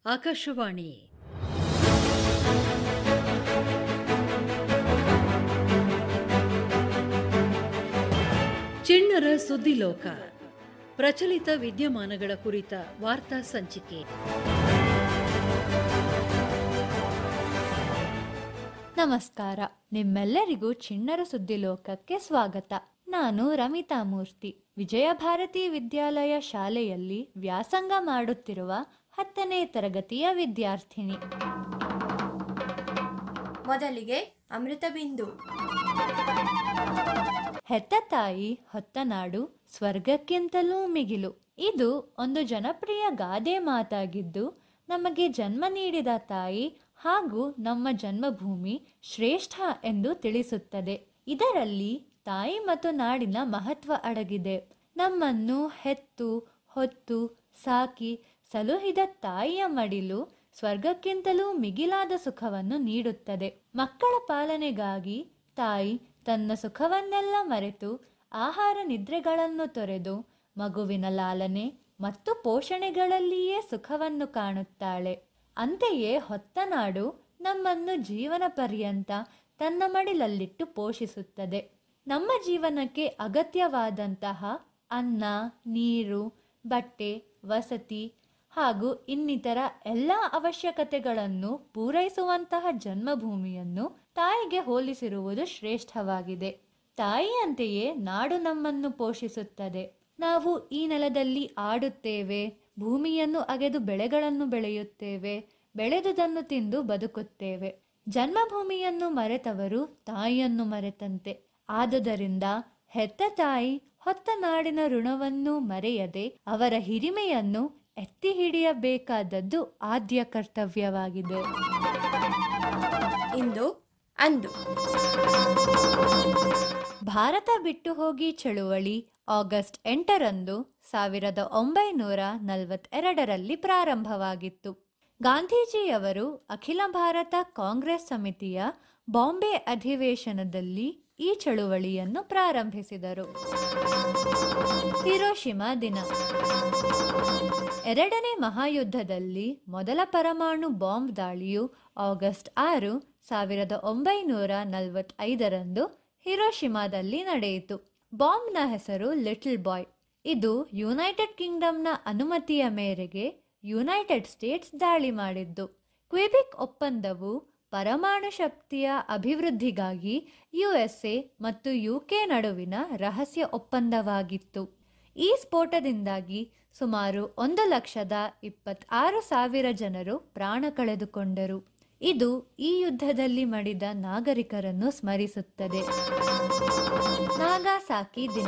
ಆಕಾಶವಾಣಿ ಚಿಣ್ಣರ ಸುದ್ದಿಲೋಕ ಪ್ರಚಲಿತ ವಿದ್ಯಮಾನಗಳ ಕುರಿತ ವಾರ್ತಾ ಸಂಚಿಕೆ ನಮಸ್ಕಾರ ನಿಮ್ಮೆಲ್ಲರಿಗೂ ಚಿಣ್ಣರ ಸುದ್ದಿ ಲೋಕಕ್ಕೆ ಸ್ವಾಗತ ನಾನು ರಮಿತಾ ಮೂರ್ತಿ ವಿಜಯ ಭಾರತಿ ವಿದ್ಯಾಲಯ ಶಾಲೆಯಲ್ಲಿ ವ್ಯಾಸಂಗ ಮಾಡುತ್ತಿರುವ ಹತ್ತನೇ ತರಗತಿಯ ವಿದ್ಯಾರ್ಥಿನಿ ಮೊದಲಿಗೆ ಅಮೃತ ಬಿಂದು ಹೆತ್ತ ತಾಯಿ ಹೊತ್ತ ನಾಡು ಸ್ವರ್ಗಕ್ಕಿಂತಲೂ ಮಿಗಿಲು ಇದು ಒಂದು ಜನಪ್ರಿಯ ಗಾದೆ ಮಾತಾಗಿದ್ದು ನಮಗೆ ಜನ್ಮ ನೀಡಿದ ತಾಯಿ ಹಾಗೂ ನಮ್ಮ ಜನ್ಮಭೂಮಿ ಶ್ರೇಷ್ಠ ಎಂದು ತಿಳಿಸುತ್ತದೆ ಇದರಲ್ಲಿ ತಾಯಿ ಮತ್ತು ನಾಡಿನ ಮಹತ್ವ ಅಡಗಿದೆ ನಮ್ಮನ್ನು ಹೆತ್ತು ಹೊತ್ತು ಸಾಕಿ ಸಲುಹಿದ ತಾಯಿಯ ಮಡಿಲು ಸ್ವರ್ಗಕ್ಕಿಂತಲೂ ಮಿಗಿಲಾದ ಸುಖವನ್ನು ನೀಡುತ್ತದೆ ಮಕ್ಕಳ ಪಾಲನೆಗಾಗಿ ತಾಯಿ ತನ್ನ ಸುಖವನ್ನೆಲ್ಲ ಮರೆತು ಆಹಾರ ನಿದ್ರೆಗಳನ್ನು ತೊರೆದು ಮಗುವಿನ ಲಾಲನೆ ಮತ್ತು ಪೋಷಣೆಗಳಲ್ಲಿಯೇ ಸುಖವನ್ನು ಕಾಣುತ್ತಾಳೆ ಅಂತೆಯೇ ಹೊತ್ತ ನಾಡು ನಮ್ಮನ್ನು ಜೀವನ ಪರ್ಯಂತ ತನ್ನ ಮಡಿಲಲ್ಲಿಟ್ಟು ಪೋಷಿಸುತ್ತದೆ ನಮ್ಮ ಜೀವನಕ್ಕೆ ಅಗತ್ಯವಾದಂತಹ ಅನ್ನ ನೀರು ಬಟ್ಟೆ ವಸತಿ ಹಾಗೂ ಇನ್ನಿತರ ಎಲ್ಲ ಅವಶ್ಯಕತೆಗಳನ್ನು ಪೂರೈಸುವಂತಹ ಜನ್ಮಭೂಮಿಯನ್ನು ತಾಯಿಗೆ ಹೋಲಿಸಿರುವುದು ಶ್ರೇಷ್ಠವಾಗಿದೆ ತಾಯಿಯಂತೆಯೇ ನಾಡು ನಮ್ಮನ್ನು ಪೋಷಿಸುತ್ತದೆ ನಾವು ಈ ನೆಲದಲ್ಲಿ ಆಡುತ್ತೇವೆ ಭೂಮಿಯನ್ನು ಅಗೆದು ಬೆಳೆಗಳನ್ನು ಬೆಳೆಯುತ್ತೇವೆ ಬೆಳೆದುದನ್ನು ತಿಂದು ಬದುಕುತ್ತೇವೆ ಜನ್ಮಭೂಮಿಯನ್ನು ಮರೆತವರು ತಾಯಿಯನ್ನು ಮರೆತಂತೆ ಆದುದರಿಂದ ಹೆತ್ತ ತಾಯಿ ಹೊತ್ತ ನಾಡಿನ ಋಣವನ್ನು ಮರೆಯದೆ ಅವರ ಹಿರಿಮೆಯನ್ನು ಎತ್ತಿ ಹಿಡಿಯಬೇಕಾದದ್ದು ಆದ್ಯ ಕರ್ತವ್ಯವಾಗಿದೆ ಇಂದು ಅಂದು ಭಾರತ ಬಿಟ್ಟು ಹೋಗಿ ಚಳುವಳಿ ಆಗಸ್ಟ್ ಎಂಟರಂದು ಸಾವಿರದ ಒಂಬೈನೂರ ನಲವತ್ತೆರಡರಲ್ಲಿ ಪ್ರಾರಂಭವಾಗಿತ್ತು ಗಾಂಧೀಜಿಯವರು ಅಖಿಲ ಭಾರತ ಕಾಂಗ್ರೆಸ್ ಸಮಿತಿಯ ಬಾಂಬೆ ಅಧಿವೇಶನದಲ್ಲಿ ಈ ಚಳುವಳಿಯನ್ನು ಪ್ರಾರಂಭಿಸಿದರು ಹಿರೋಶಿಮಾ ದಿನ ಎರಡನೇ ಮಹಾಯುದ್ಧದಲ್ಲಿ ಮೊದಲ ಪರಮಾಣು ಬಾಂಬ್ ದಾಳಿಯು ಆಗಸ್ಟ್ ಆರು ಸಾವಿರದ ಒಂಬೈನೂರ ನಲವತ್ತೈದರಂದು ಹಿರೋಶಿಮಾದಲ್ಲಿ ನಡೆಯಿತು ಬಾಂಬ್ನ ಹೆಸರು ಲಿಟಲ್ ಬಾಯ್ ಇದು ಯುನೈಟೆಡ್ ಕಿಂಗ್ಡಮ್ನ ಅನುಮತಿಯ ಮೇರೆಗೆ ಯುನೈಟೆಡ್ ಸ್ಟೇಟ್ಸ್ ದಾಳಿ ಮಾಡಿದ್ದು ಕ್ವಿಬಿಕ್ ಒಪ್ಪಂದವು ಪರಮಾಣು ಶಕ್ತಿಯ ಅಭಿವೃದ್ಧಿಗಾಗಿ ಯುಎಸ್ಎ ಮತ್ತು ಯುಕೆ ನಡುವಿನ ರಹಸ್ಯ ಒಪ್ಪಂದವಾಗಿತ್ತು ಈ ಸ್ಫೋಟದಿಂದಾಗಿ ಸುಮಾರು ಒಂದು ಲಕ್ಷದ ಇಪ್ಪತ್ತಾರು ಸಾವಿರ ಜನರು ಪ್ರಾಣ ಕಳೆದುಕೊಂಡರು ಇದು ಈ ಯುದ್ಧದಲ್ಲಿ ಮಡಿದ ನಾಗರಿಕರನ್ನು ಸ್ಮರಿಸುತ್ತದೆ ನಾಗಾಸಾಕಿ ದಿನ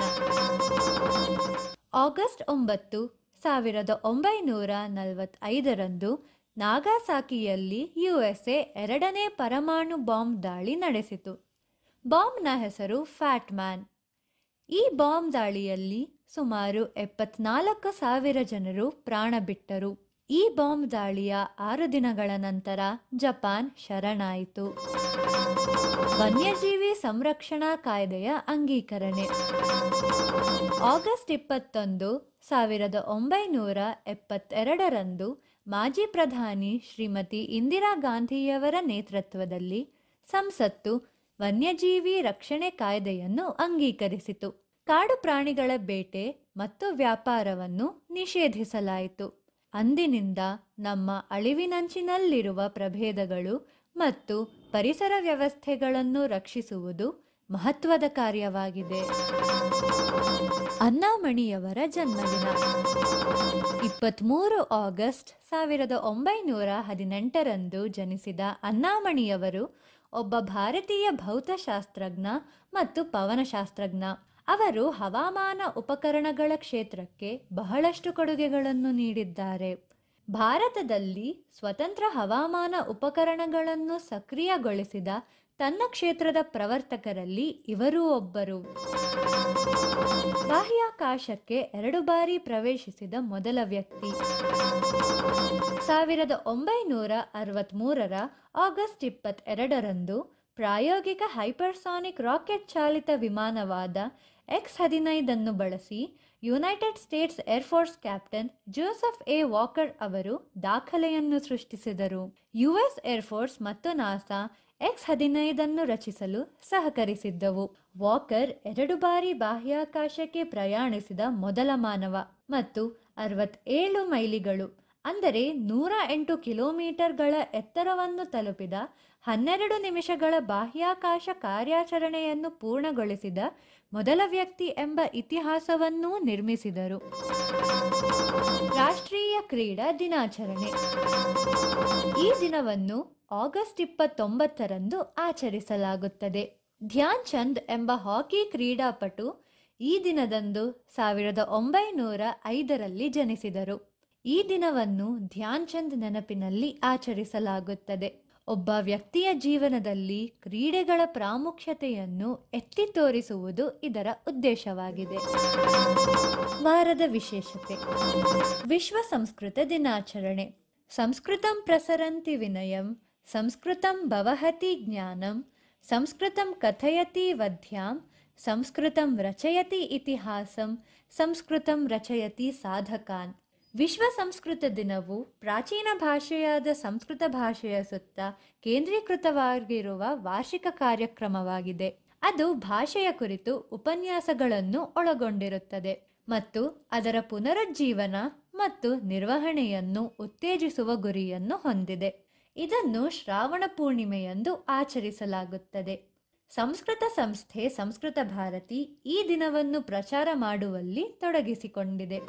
ಆಗಸ್ಟ್ ಒಂಬತ್ತು ಸಾವಿರದ ಒಂಬೈನೂರ ನಲವತ್ತೈದರಂದು ನಾಗಾಸಾಕಿಯಲ್ಲಿ ಯುಎಸ್ಎ ಎರಡನೇ ಪರಮಾಣು ಬಾಂಬ್ ದಾಳಿ ನಡೆಸಿತು ಬಾಂಬ್ನ ಹೆಸರು ಫ್ಯಾಟ್ ಮ್ಯಾನ್ ಈ ಬಾಂಬ್ ದಾಳಿಯಲ್ಲಿ ಸುಮಾರು ಎಪ್ಪತ್ನಾಲ್ಕು ಸಾವಿರ ಜನರು ಪ್ರಾಣ ಬಿಟ್ಟರು ಈ ಬಾಂಬ್ ದಾಳಿಯ ಆರು ದಿನಗಳ ನಂತರ ಜಪಾನ್ ಶರಣಾಯಿತು ವನ್ಯಜೀವಿ ಸಂರಕ್ಷಣಾ ಕಾಯ್ದೆಯ ಅಂಗೀಕರಣೆ ಆಗಸ್ಟ್ ಇಪ್ಪತ್ತೊಂದು ಸಾವಿರದ ಒಂಬೈನೂರ ಎಪ್ಪತ್ತೆರಡರಂದು ಮಾಜಿ ಪ್ರಧಾನಿ ಶ್ರೀಮತಿ ಇಂದಿರಾ ಗಾಂಧಿಯವರ ನೇತೃತ್ವದಲ್ಲಿ ಸಂಸತ್ತು ವನ್ಯಜೀವಿ ರಕ್ಷಣೆ ಕಾಯ್ದೆಯನ್ನು ಅಂಗೀಕರಿಸಿತು ಕಾಡು ಪ್ರಾಣಿಗಳ ಬೇಟೆ ಮತ್ತು ವ್ಯಾಪಾರವನ್ನು ನಿಷೇಧಿಸಲಾಯಿತು ಅಂದಿನಿಂದ ನಮ್ಮ ಅಳಿವಿನಂಚಿನಲ್ಲಿರುವ ಪ್ರಭೇದಗಳು ಮತ್ತು ಪರಿಸರ ವ್ಯವಸ್ಥೆಗಳನ್ನು ರಕ್ಷಿಸುವುದು ಮಹತ್ವದ ಕಾರ್ಯವಾಗಿದೆ ಅನ್ನಾಮಣಿಯವರ ಜನ್ಮದಿನ ಇಪ್ಪತ್ತ್ಮೂರು ಆಗಸ್ಟ್ ಸಾವಿರದ ಒಂಬೈನೂರ ಹದಿನೆಂಟರಂದು ಜನಿಸಿದ ಅನ್ನಾಮಣಿಯವರು ಒಬ್ಬ ಭಾರತೀಯ ಭೌತಶಾಸ್ತ್ರಜ್ಞ ಮತ್ತು ಪವನಶಾಸ್ತ್ರಜ್ಞ ಅವರು ಹವಾಮಾನ ಉಪಕರಣಗಳ ಕ್ಷೇತ್ರಕ್ಕೆ ಬಹಳಷ್ಟು ಕೊಡುಗೆಗಳನ್ನು ನೀಡಿದ್ದಾರೆ ಭಾರತದಲ್ಲಿ ಸ್ವತಂತ್ರ ಹವಾಮಾನ ಉಪಕರಣಗಳನ್ನು ಸಕ್ರಿಯಗೊಳಿಸಿದ ತನ್ನ ಕ್ಷೇತ್ರದ ಪ್ರವರ್ತಕರಲ್ಲಿ ಇವರೂ ಒಬ್ಬರು ಬಾಹ್ಯಾಕಾಶಕ್ಕೆ ಎರಡು ಬಾರಿ ಪ್ರವೇಶಿಸಿದ ಮೊದಲ ವ್ಯಕ್ತಿ ಸಾವಿರದ ಒಂಬೈನೂರ ಅರವತ್ತ್ಮೂರರ ಆಗಸ್ಟ್ ಇಪ್ಪತ್ತೆರಡರಂದು ಪ್ರಾಯೋಗಿಕ ಹೈಪರ್ಸಾನಿಕ್ ರಾಕೆಟ್ ಚಾಲಿತ ವಿಮಾನವಾದ ಎಕ್ಸ್ ಹದಿನೈದನ್ನು ಬಳಸಿ United States air force captain Joseph A Walker ಅವರು ದಾಖಲೆಯನ್ನು ಸೃಷ್ಟಿಸಿದರು ಯುಎಸ್ ಏರ್ಫೋರ್ಸ್ ಮತ್ತು ನಾಸಾ ಎಕ್ಸ್ ಹದಿನೈದನ್ನು ರಚಿಸಲು ಸಹಕರಿಸಿದ್ದವು ವಾಕರ್ ಎರಡು ಬಾರಿ ಬಾಹ್ಯಾಕಾಶಕ್ಕೆ ಪ್ರಯಾಣಿಸಿದ ಮೊದಲ ಮಾನವ ಮತ್ತು ಅರವತ್ತೇಳು ಮೈಲಿಗಳು ಅಂದರೆ ನೂರ ಎಂಟು ಕಿಲೋಮೀಟರ್ಗಳ ಎತ್ತರವನ್ನು ತಲುಪಿದ ಹನ್ನೆರಡು ನಿಮಿಷಗಳ ಬಾಹ್ಯಾಕಾಶ ಕಾರ್ಯಾಚರಣೆಯನ್ನು ಪೂರ್ಣಗೊಳಿಸಿದ ಮೊದಲ ವ್ಯಕ್ತಿ ಎಂಬ ಇತಿಹಾಸವನ್ನೂ ನಿರ್ಮಿಸಿದರು ರಾಷ್ಟ್ರೀಯ ಕ್ರೀಡಾ ದಿನಾಚರಣೆ ಈ ದಿನವನ್ನು ಆಗಸ್ಟ್ ಇಪ್ಪತ್ತೊಂಬತ್ತರಂದು ಆಚರಿಸಲಾಗುತ್ತದೆ ಧ್ಯಾನ್ ಚಂದ್ ಎಂಬ ಹಾಕಿ ಕ್ರೀಡಾಪಟು ಈ ದಿನದಂದು ಸಾವಿರದ ಒಂಬೈನೂರ ಐದರಲ್ಲಿ ಜನಿಸಿದರು ಈ ದಿನವನ್ನು ಧ್ಯಾನ್ ಚಂದ್ ನೆನಪಿನಲ್ಲಿ ಆಚರಿಸಲಾಗುತ್ತದೆ ಒಬ್ಬ ವ್ಯಕ್ತಿಯ ಜೀವನದಲ್ಲಿ ಕ್ರೀಡೆಗಳ ಪ್ರಾಮುಖ್ಯತೆಯನ್ನು ಎತ್ತಿ ತೋರಿಸುವುದು ಇದರ ಉದ್ದೇಶವಾಗಿದೆ ವಾರದ ವಿಶೇಷತೆ ವಿಶ್ವ ಸಂಸ್ಕೃತ ದಿನಾಚರಣೆ ಸಂಸ್ಕೃತಂ ಪ್ರಸರಂತಿ ವಿನಯಂ ಸಂಸ್ಕೃತಂ ಭವಹತಿ ಜ್ಞಾನಂ ಸಂಸ್ಕೃತಂ ಕಥಯತಿ ವಧ್ಯಾಂ ಸಂಸ್ಕೃತಂ ರಚಯತಿ ಇತಿಹಾಸಂ ಸಂಸ್ಕೃತಂ ರಚಯತಿ ಸಾಧಕಾನ್ ವಿಶ್ವ ಸಂಸ್ಕೃತ ದಿನವು ಪ್ರಾಚೀನ ಭಾಷೆಯಾದ ಸಂಸ್ಕೃತ ಭಾಷೆಯ ಸುತ್ತ ಕೇಂದ್ರೀಕೃತವಾಗಿರುವ ವಾರ್ಷಿಕ ಕಾರ್ಯಕ್ರಮವಾಗಿದೆ ಅದು ಭಾಷೆಯ ಕುರಿತು ಉಪನ್ಯಾಸಗಳನ್ನು ಒಳಗೊಂಡಿರುತ್ತದೆ ಮತ್ತು ಅದರ ಪುನರುಜ್ಜೀವನ ಮತ್ತು ನಿರ್ವಹಣೆಯನ್ನು ಉತ್ತೇಜಿಸುವ ಗುರಿಯನ್ನು ಹೊಂದಿದೆ ಇದನ್ನು ಶ್ರಾವಣ ಪೂರ್ಣಿಮೆಯಂದು ಆಚರಿಸಲಾಗುತ್ತದೆ ಸಂಸ್ಕೃತ ಸಂಸ್ಥೆ ಸಂಸ್ಕೃತ ಭಾರತಿ ಈ ದಿನವನ್ನು ಪ್ರಚಾರ ಮಾಡುವಲ್ಲಿ ತೊಡಗಿಸಿಕೊಂಡಿದೆ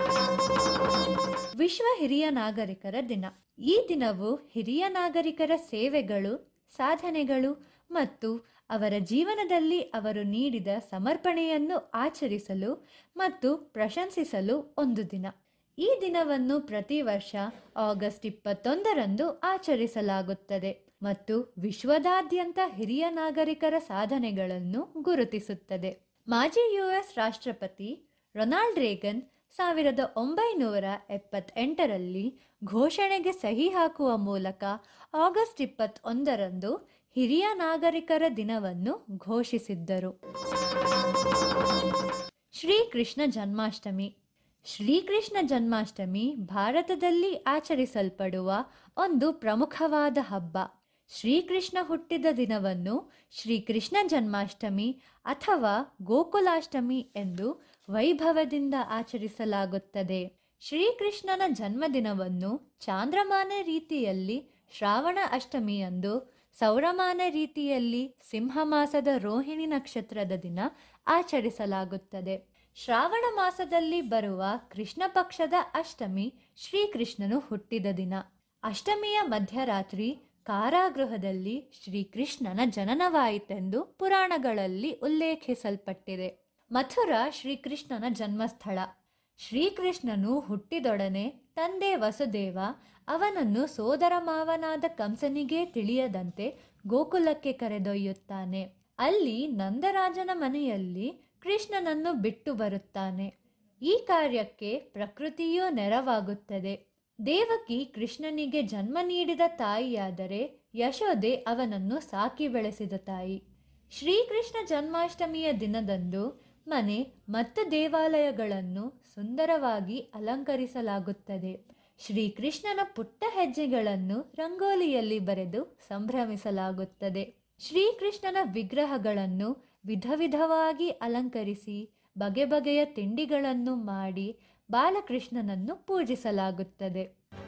ವಿಶ್ವ ಹಿರಿಯ ನಾಗರಿಕರ ದಿನ ಈ ದಿನವು ಹಿರಿಯ ನಾಗರಿಕರ ಸೇವೆಗಳು ಸಾಧನೆಗಳು ಮತ್ತು ಅವರ ಜೀವನದಲ್ಲಿ ಅವರು ನೀಡಿದ ಸಮರ್ಪಣೆಯನ್ನು ಆಚರಿಸಲು ಮತ್ತು ಪ್ರಶಂಸಿಸಲು ಒಂದು ದಿನ ಈ ದಿನವನ್ನು ಪ್ರತಿ ವರ್ಷ ಆಗಸ್ಟ್ ಇಪ್ಪತ್ತೊಂದರಂದು ಆಚರಿಸಲಾಗುತ್ತದೆ ಮತ್ತು ವಿಶ್ವದಾದ್ಯಂತ ಹಿರಿಯ ನಾಗರಿಕರ ಸಾಧನೆಗಳನ್ನು ಗುರುತಿಸುತ್ತದೆ ಮಾಜಿ ಯುಎಸ್ ರಾಷ್ಟ್ರಪತಿ ರೊನಾಲ್ಡ್ ರೇಗನ್ ಸಾವಿರದ ಒಂಬೈನೂರ ಎಪ್ಪತ್ತೆಂಟರಲ್ಲಿ ಘೋಷಣೆಗೆ ಸಹಿ ಹಾಕುವ ಮೂಲಕ ಆಗಸ್ಟ್ ಇಪ್ಪತ್ತೊಂದರಂದು ಹಿರಿಯ ನಾಗರಿಕರ ದಿನವನ್ನು ಘೋಷಿಸಿದ್ದರು ಶ್ರೀಕೃಷ್ಣ ಜನ್ಮಾಷ್ಟಮಿ ಶ್ರೀಕೃಷ್ಣ ಜನ್ಮಾಷ್ಟಮಿ ಭಾರತದಲ್ಲಿ ಆಚರಿಸಲ್ಪಡುವ ಒಂದು ಪ್ರಮುಖವಾದ ಹಬ್ಬ ಶ್ರೀಕೃಷ್ಣ ಹುಟ್ಟಿದ ದಿನವನ್ನು ಶ್ರೀಕೃಷ್ಣ ಜನ್ಮಾಷ್ಟಮಿ ಅಥವಾ ಗೋಕುಲಾಷ್ಟಮಿ ಎಂದು ವೈಭವದಿಂದ ಆಚರಿಸಲಾಗುತ್ತದೆ ಶ್ರೀಕೃಷ್ಣನ ಜನ್ಮದಿನವನ್ನು ಚಾಂದ್ರಮಾನ ರೀತಿಯಲ್ಲಿ ಶ್ರಾವಣ ಅಷ್ಟಮಿಯಂದು ಸೌರಮಾನ ರೀತಿಯಲ್ಲಿ ಸಿಂಹಮಾಸದ ರೋಹಿಣಿ ನಕ್ಷತ್ರದ ದಿನ ಆಚರಿಸಲಾಗುತ್ತದೆ ಶ್ರಾವಣ ಮಾಸದಲ್ಲಿ ಬರುವ ಕೃಷ್ಣ ಪಕ್ಷದ ಅಷ್ಟಮಿ ಶ್ರೀಕೃಷ್ಣನು ಹುಟ್ಟಿದ ದಿನ ಅಷ್ಟಮಿಯ ಮಧ್ಯರಾತ್ರಿ ಕಾರಾಗೃಹದಲ್ಲಿ ಶ್ರೀಕೃಷ್ಣನ ಜನನವಾಯಿತೆಂದು ಪುರಾಣಗಳಲ್ಲಿ ಉಲ್ಲೇಖಿಸಲ್ಪಟ್ಟಿದೆ ಮಥುರಾ ಶ್ರೀಕೃಷ್ಣನ ಜನ್ಮಸ್ಥಳ ಶ್ರೀಕೃಷ್ಣನು ಹುಟ್ಟಿದೊಡನೆ ತಂದೆ ವಸುದೇವ ಅವನನ್ನು ಸೋದರ ಮಾವನಾದ ಕಂಸನಿಗೆ ತಿಳಿಯದಂತೆ ಗೋಕುಲಕ್ಕೆ ಕರೆದೊಯ್ಯುತ್ತಾನೆ ಅಲ್ಲಿ ನಂದರಾಜನ ಮನೆಯಲ್ಲಿ ಕೃಷ್ಣನನ್ನು ಬಿಟ್ಟು ಬರುತ್ತಾನೆ ಈ ಕಾರ್ಯಕ್ಕೆ ಪ್ರಕೃತಿಯೂ ನೆರವಾಗುತ್ತದೆ ದೇವಕಿ ಕೃಷ್ಣನಿಗೆ ಜನ್ಮ ನೀಡಿದ ತಾಯಿಯಾದರೆ ಯಶೋದೆ ಅವನನ್ನು ಸಾಕಿ ಬೆಳೆಸಿದ ತಾಯಿ ಶ್ರೀಕೃಷ್ಣ ಜನ್ಮಾಷ್ಟಮಿಯ ದಿನದಂದು ಮನೆ ಮತ್ತು ದೇವಾಲಯಗಳನ್ನು ಸುಂದರವಾಗಿ ಅಲಂಕರಿಸಲಾಗುತ್ತದೆ ಶ್ರೀಕೃಷ್ಣನ ಪುಟ್ಟ ಹೆಜ್ಜೆಗಳನ್ನು ರಂಗೋಲಿಯಲ್ಲಿ ಬರೆದು ಸಂಭ್ರಮಿಸಲಾಗುತ್ತದೆ ಶ್ರೀಕೃಷ್ಣನ ವಿಗ್ರಹಗಳನ್ನು ವಿಧ ವಿಧವಾಗಿ ಅಲಂಕರಿಸಿ ಬಗೆ ಬಗೆಯ ತಿಂಡಿಗಳನ್ನು ಮಾಡಿ ಬಾಲಕೃಷ್ಣನನ್ನು ಪೂಜಿಸಲಾಗುತ್ತದೆ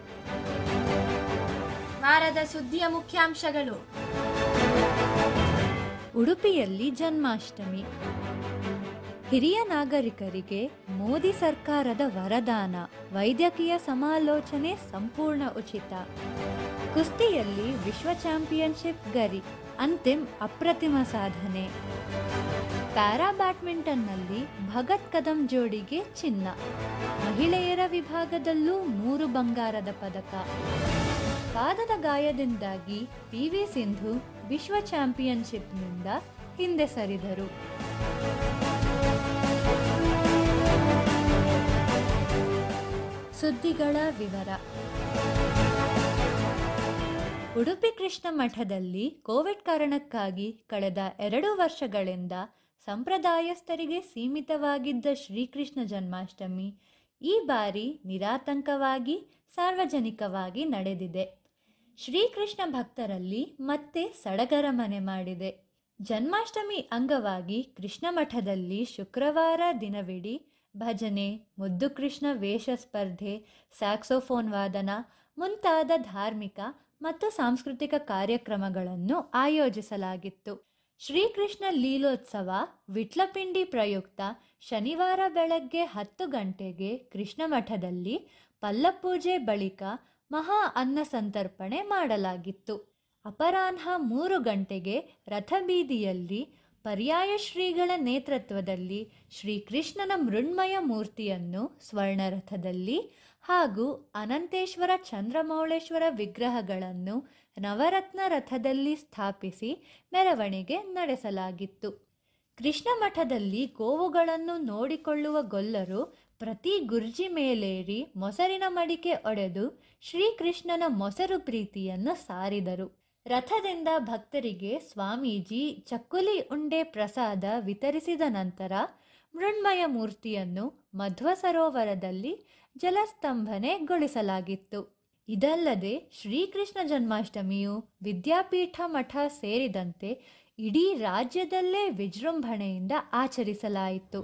ವಾರದ ಸುದ್ದಿಯ ಮುಖ್ಯಾಂಶಗಳು ಉಡುಪಿಯಲ್ಲಿ ಜನ್ಮಾಷ್ಟಮಿ ಹಿರಿಯ ನಾಗರಿಕರಿಗೆ ಮೋದಿ ಸರ್ಕಾರದ ವರದಾನ ವೈದ್ಯಕೀಯ ಸಮಾಲೋಚನೆ ಸಂಪೂರ್ಣ ಉಚಿತ ಕುಸ್ತಿಯಲ್ಲಿ ವಿಶ್ವ ಚಾಂಪಿಯನ್ಶಿಪ್ ಗರಿ ಅಂತಿಮ್ ಅಪ್ರತಿಮ ಸಾಧನೆ ಪ್ಯಾರಾ ಬ್ಯಾಡ್ಮಿಂಟನ್ನಲ್ಲಿ ಭಗತ್ ಕದಂ ಜೋಡಿಗೆ ಚಿನ್ನ ಮಹಿಳೆಯರ ವಿಭಾಗದಲ್ಲೂ ಮೂರು ಬಂಗಾರದ ಪದಕ ಪಾದದ ಗಾಯದಿಂದಾಗಿ ಪಿವಿ ಸಿಂಧು ವಿಶ್ವ ಚಾಂಪಿಯನ್ಶಿಪ್ನಿಂದ ಹಿಂದೆ ಸರಿದರು ಸುದ್ದಿಗಳ ವಿವರ ಉಡುಪಿ ಕೃಷ್ಣ ಮಠದಲ್ಲಿ ಕೋವಿಡ್ ಕಾರಣಕ್ಕಾಗಿ ಕಳೆದ ಎರಡು ವರ್ಷಗಳಿಂದ ಸಂಪ್ರದಾಯಸ್ಥರಿಗೆ ಸೀಮಿತವಾಗಿದ್ದ ಶ್ರೀಕೃಷ್ಣ ಜನ್ಮಾಷ್ಟಮಿ ಈ ಬಾರಿ ನಿರಾತಂಕವಾಗಿ ಸಾರ್ವಜನಿಕವಾಗಿ ನಡೆದಿದೆ ಶ್ರೀಕೃಷ್ಣ ಭಕ್ತರಲ್ಲಿ ಮತ್ತೆ ಸಡಗರ ಮನೆ ಮಾಡಿದೆ ಜನ್ಮಾಷ್ಟಮಿ ಅಂಗವಾಗಿ ಕೃಷ್ಣ ಮಠದಲ್ಲಿ ಶುಕ್ರವಾರ ದಿನವಿಡೀ ಭಜನೆ ಮುದ್ದು ಕೃಷ್ಣ ವೇಷ ಸ್ಪರ್ಧೆ ಸ್ಯಾಕ್ಸೋಫೋನ್ ವಾದನ ಮುಂತಾದ ಧಾರ್ಮಿಕ ಮತ್ತು ಸಾಂಸ್ಕೃತಿಕ ಕಾರ್ಯಕ್ರಮಗಳನ್ನು ಆಯೋಜಿಸಲಾಗಿತ್ತು ಶ್ರೀಕೃಷ್ಣ ಲೀಲೋತ್ಸವ ವಿಟ್ಲಪಿಂಡಿ ಪ್ರಯುಕ್ತ ಶನಿವಾರ ಬೆಳಗ್ಗೆ ಹತ್ತು ಗಂಟೆಗೆ ಕೃಷ್ಣ ಮಠದಲ್ಲಿ ಪಲ್ಲಪೂಜೆ ಬಳಿಕ ಮಹಾ ಅನ್ನ ಸಂತರ್ಪಣೆ ಮಾಡಲಾಗಿತ್ತು ಅಪರಾಹ್ನ ಮೂರು ಗಂಟೆಗೆ ರಥಬೀದಿಯಲ್ಲಿ ಪರ್ಯಾಯ ಶ್ರೀಗಳ ನೇತೃತ್ವದಲ್ಲಿ ಶ್ರೀಕೃಷ್ಣನ ಮೃಣ್ಮಯ ಮೂರ್ತಿಯನ್ನು ಸ್ವರ್ಣರಥದಲ್ಲಿ ಹಾಗೂ ಅನಂತೇಶ್ವರ ಚಂದ್ರಮೌಳೇಶ್ವರ ವಿಗ್ರಹಗಳನ್ನು ನವರತ್ನ ರಥದಲ್ಲಿ ಸ್ಥಾಪಿಸಿ ಮೆರವಣಿಗೆ ನಡೆಸಲಾಗಿತ್ತು ಕೃಷ್ಣ ಮಠದಲ್ಲಿ ಗೋವುಗಳನ್ನು ನೋಡಿಕೊಳ್ಳುವ ಗೊಲ್ಲರು ಪ್ರತಿ ಗುರ್ಜಿ ಮೇಲೇರಿ ಮೊಸರಿನ ಮಡಿಕೆ ಒಡೆದು ಶ್ರೀಕೃಷ್ಣನ ಮೊಸರು ಪ್ರೀತಿಯನ್ನು ಸಾರಿದರು ರಥದಿಂದ ಭಕ್ತರಿಗೆ ಸ್ವಾಮೀಜಿ ಚಕ್ಕುಲಿ ಉಂಡೆ ಪ್ರಸಾದ ವಿತರಿಸಿದ ನಂತರ ಮೃಣ್ಮಯ ಮೂರ್ತಿಯನ್ನು ಮಧ್ವ ಸರೋವರದಲ್ಲಿ ಜಲಸ್ತಂಭನೆಗೊಳಿಸಲಾಗಿತ್ತು ಇದಲ್ಲದೆ ಶ್ರೀಕೃಷ್ಣ ಜನ್ಮಾಷ್ಟಮಿಯು ವಿದ್ಯಾಪೀಠ ಮಠ ಸೇರಿದಂತೆ ಇಡೀ ರಾಜ್ಯದಲ್ಲೇ ವಿಜೃಂಭಣೆಯಿಂದ ಆಚರಿಸಲಾಯಿತು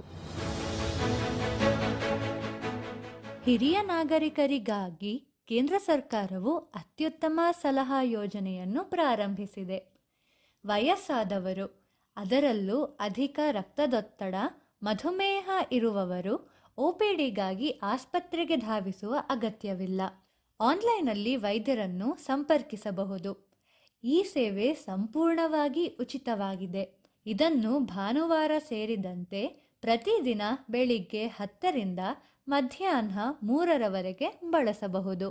ಹಿರಿಯ ನಾಗರಿಕರಿಗಾಗಿ ಕೇಂದ್ರ ಸರ್ಕಾರವು ಅತ್ಯುತ್ತಮ ಸಲಹಾ ಯೋಜನೆಯನ್ನು ಪ್ರಾರಂಭಿಸಿದೆ ವಯಸ್ಸಾದವರು ಅದರಲ್ಲೂ ಅಧಿಕ ರಕ್ತದೊತ್ತಡ ಮಧುಮೇಹ ಇರುವವರು ಒಪಿಡಿಗಾಗಿ ಆಸ್ಪತ್ರೆಗೆ ಧಾವಿಸುವ ಅಗತ್ಯವಿಲ್ಲ ಆನ್ಲೈನಲ್ಲಿ ವೈದ್ಯರನ್ನು ಸಂಪರ್ಕಿಸಬಹುದು ಈ ಸೇವೆ ಸಂಪೂರ್ಣವಾಗಿ ಉಚಿತವಾಗಿದೆ ಇದನ್ನು ಭಾನುವಾರ ಸೇರಿದಂತೆ ಪ್ರತಿದಿನ ಬೆಳಿಗ್ಗೆ ಹತ್ತರಿಂದ ಮಧ್ಯಾಹ್ನ ಮೂರರವರೆಗೆ ಬಳಸಬಹುದು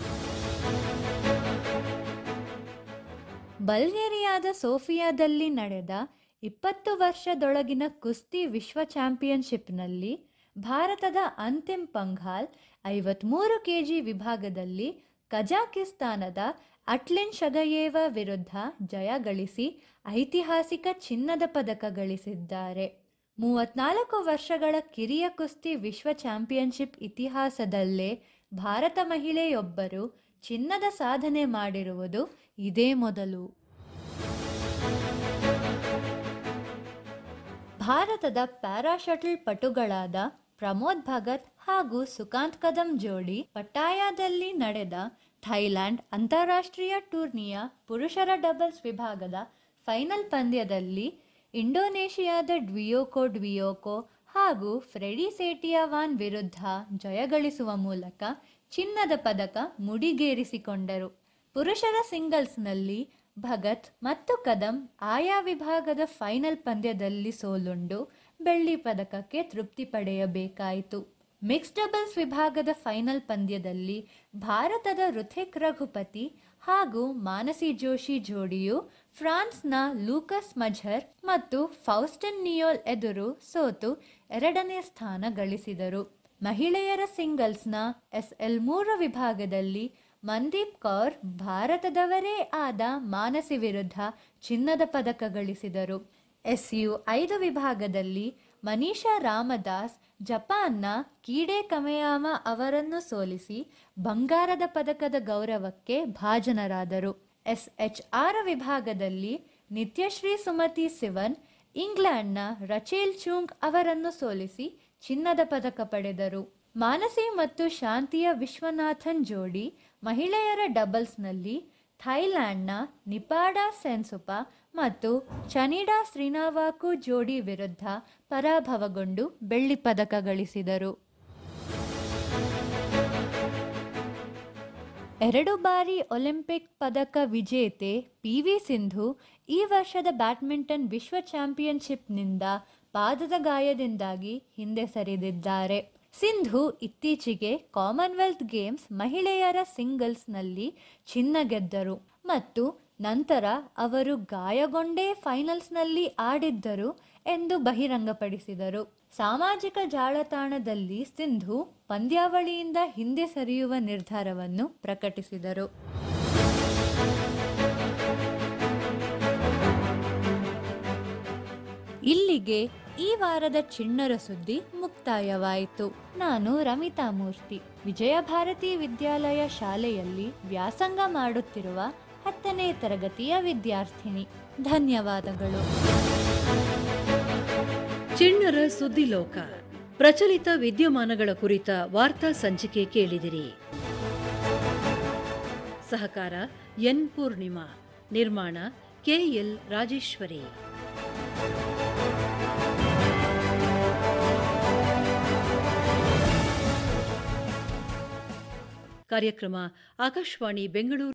ಬಲ್ಗೇರಿಯಾದ ಸೋಫಿಯಾದಲ್ಲಿ ನಡೆದ ಇಪ್ಪತ್ತು ವರ್ಷದೊಳಗಿನ ಕುಸ್ತಿ ವಿಶ್ವ ಚಾಂಪಿಯನ್ಶಿಪ್ನಲ್ಲಿ ಭಾರತದ ಅಂತಿಮ್ ಪಂಘಾಲ್ ಐವತ್ಮೂರು ಕೆಜಿ ವಿಭಾಗದಲ್ಲಿ ಕಜಾಕಿಸ್ತಾನದ ಅಟ್ಲಿನ್ ಶಗಯೇವ ವಿರುದ್ಧ ಜಯ ಗಳಿಸಿ ಐತಿಹಾಸಿಕ ಚಿನ್ನದ ಪದಕ ಗಳಿಸಿದ್ದಾರೆ ಮೂವತ್ನಾಲ್ಕು ವರ್ಷಗಳ ಕಿರಿಯ ಕುಸ್ತಿ ವಿಶ್ವ ಚಾಂಪಿಯನ್ಶಿಪ್ ಇತಿಹಾಸದಲ್ಲೇ ಭಾರತ ಮಹಿಳೆಯೊಬ್ಬರು ಚಿನ್ನದ ಸಾಧನೆ ಮಾಡಿರುವುದು ಇದೇ ಮೊದಲು ಭಾರತದ ಪ್ಯಾರಾ ಶಟಲ್ ಪಟುಗಳಾದ ಪ್ರಮೋದ್ ಭಗತ್ ಹಾಗೂ ಸುಕಾಂತ್ ಕದಂ ಜೋಡಿ ಪಟ್ಟಾಯದಲ್ಲಿ ನಡೆದ ಥೈಲ್ಯಾಂಡ್ ಅಂತಾರಾಷ್ಟ್ರೀಯ ಟೂರ್ನಿಯ ಪುರುಷರ ಡಬಲ್ಸ್ ವಿಭಾಗದ ಫೈನಲ್ ಪಂದ್ಯದಲ್ಲಿ ಇಂಡೋನೇಷಿಯಾದ ಡ್ವಿಯೋಕೋ ಡ್ವಿಯೋಕೋ ಹಾಗೂ ಫ್ರೆಡಿ ಸೇಟಿಯಾವಾನ್ ವಿರುದ್ಧ ಜಯಗಳಿಸುವ ಮೂಲಕ ಚಿನ್ನದ ಪದಕ ಮುಡಿಗೇರಿಸಿಕೊಂಡರು ಪುರುಷರ ಸಿಂಗಲ್ಸ್ನಲ್ಲಿ ಭಗತ್ ಮತ್ತು ಕದಂ ಆಯಾ ವಿಭಾಗದ ಫೈನಲ್ ಪಂದ್ಯದಲ್ಲಿ ಸೋಲುಂಡು ಬೆಳ್ಳಿ ಪದಕಕ್ಕೆ ತೃಪ್ತಿ ಪಡೆಯಬೇಕಾಯಿತು ಮಿಕ್ಸ್ ಡಬಲ್ಸ್ ವಿಭಾಗದ ಫೈನಲ್ ಪಂದ್ಯದಲ್ಲಿ ಭಾರತದ ಋಥಿಕ್ ರಘುಪತಿ ಹಾಗೂ ಮಾನಸಿ ಜೋಶಿ ಜೋಡಿಯು ಫ್ರಾನ್ಸ್ನ ಲೂಕಸ್ ಮಝರ್ ಮತ್ತು ಫೌಸ್ಟನ್ ನಿಯೋಲ್ ಎದುರು ಸೋತು ಎರಡನೇ ಸ್ಥಾನ ಗಳಿಸಿದರು ಮಹಿಳೆಯರ ಸಿಂಗಲ್ಸ್ನ ಎಸ್ಎಲ್ ಮೂರು ವಿಭಾಗದಲ್ಲಿ ಮನ್ದೀಪ್ ಕೌರ್ ಭಾರತದವರೇ ಆದ ಮಾನಸಿ ವಿರುದ್ಧ ಚಿನ್ನದ ಪದಕ ಗಳಿಸಿದರು ಎಸ್ಯು ಐದು ವಿಭಾಗದಲ್ಲಿ ಮನೀಷಾ ರಾಮದಾಸ್ ಜಪಾನ್ನ ಕೀಡೆ ಕಮೆಯಾಮ ಅವರನ್ನು ಸೋಲಿಸಿ ಬಂಗಾರದ ಪದಕದ ಗೌರವಕ್ಕೆ ಭಾಜನರಾದರು ಎಸ್ಎಚ್ ಆರು ವಿಭಾಗದಲ್ಲಿ ನಿತ್ಯಶ್ರೀ ಸುಮತಿ ಸಿವನ್ ಇಂಗ್ಲೆಂಡ್ನ ರಚೇಲ್ ಚೂಂಗ್ ಅವರನ್ನು ಸೋಲಿಸಿ ಚಿನ್ನದ ಪದಕ ಪಡೆದರು ಮಾನಸಿ ಮತ್ತು ಶಾಂತಿಯ ವಿಶ್ವನಾಥನ್ ಜೋಡಿ ಮಹಿಳೆಯರ ಡಬಲ್ಸ್ನಲ್ಲಿ ಥೈಲ್ಯಾಂಡ್ನ ನಿಪಾಡಾ ಸೆನ್ಸುಪಾ ಮತ್ತು ಚನಿಡಾ ಶ್ರೀನಾವಾಕು ಜೋಡಿ ವಿರುದ್ಧ ಪರಾಭವಗೊಂಡು ಬೆಳ್ಳಿ ಪದಕ ಗಳಿಸಿದರು ಎರಡು ಬಾರಿ ಒಲಿಂಪಿಕ್ ಪದಕ ವಿಜೇತೆ ಪಿ ವಿ ಸಿಂಧು ಈ ವರ್ಷದ ಬ್ಯಾಡ್ಮಿಂಟನ್ ವಿಶ್ವ ಚಾಂಪಿಯನ್ಶಿಪ್ನಿಂದ ಪಾದದ ಗಾಯದಿಂದಾಗಿ ಹಿಂದೆ ಸರಿದಿದ್ದಾರೆ ಸಿಂಧು ಇತ್ತೀಚೆಗೆ ಕಾಮನ್ವೆಲ್ತ್ ಗೇಮ್ಸ್ ಮಹಿಳೆಯರ ಸಿಂಗಲ್ಸ್ನಲ್ಲಿ ಚಿನ್ನ ಗೆದ್ದರು ಮತ್ತು ನಂತರ ಅವರು ಗಾಯಗೊಂಡೇ ಫೈನಲ್ಸ್ನಲ್ಲಿ ಆಡಿದ್ದರು ಎಂದು ಬಹಿರಂಗಪಡಿಸಿದರು ಸಾಮಾಜಿಕ ಜಾಲತಾಣದಲ್ಲಿ ಸಿಂಧು ಪಂದ್ಯಾವಳಿಯಿಂದ ಹಿಂದೆ ಸರಿಯುವ ನಿರ್ಧಾರವನ್ನು ಪ್ರಕಟಿಸಿದರು ಇಲ್ಲಿಗೆ ಈ ವಾರದ ಚಿಣ್ಣರ ಸುದ್ದಿ ಮುಕ್ತಾಯವಾಯಿತು ನಾನು ರಮಿತಾ ಮೂರ್ತಿ ವಿಜಯ ಭಾರತಿ ವಿದ್ಯಾಲಯ ಶಾಲೆಯಲ್ಲಿ ವ್ಯಾಸಂಗ ಮಾಡುತ್ತಿರುವ ಹತ್ತನೇ ತರಗತಿಯ ವಿದ್ಯಾರ್ಥಿನಿ ಧನ್ಯವಾದಗಳು ಚಿಣ್ಣರ ಸುದ್ದಿಲೋಕ ಪ್ರಚಲಿತ ವಿದ್ಯಮಾನಗಳ ಕುರಿತ ವಾರ್ತಾ ಸಂಚಿಕೆ ಕೇಳಿದಿರಿ ಸಹಕಾರ ಎನ್ ಪೂರ್ಣಿಮಾ ನಿರ್ಮಾಣ ಕೆಎಲ್ ರಾಜೇಶ್ವರಿ ಕಾರ್ಯಕ್ರಮ ಆಕಾಶವಾಣಿ ಬೆಂಗಳೂರು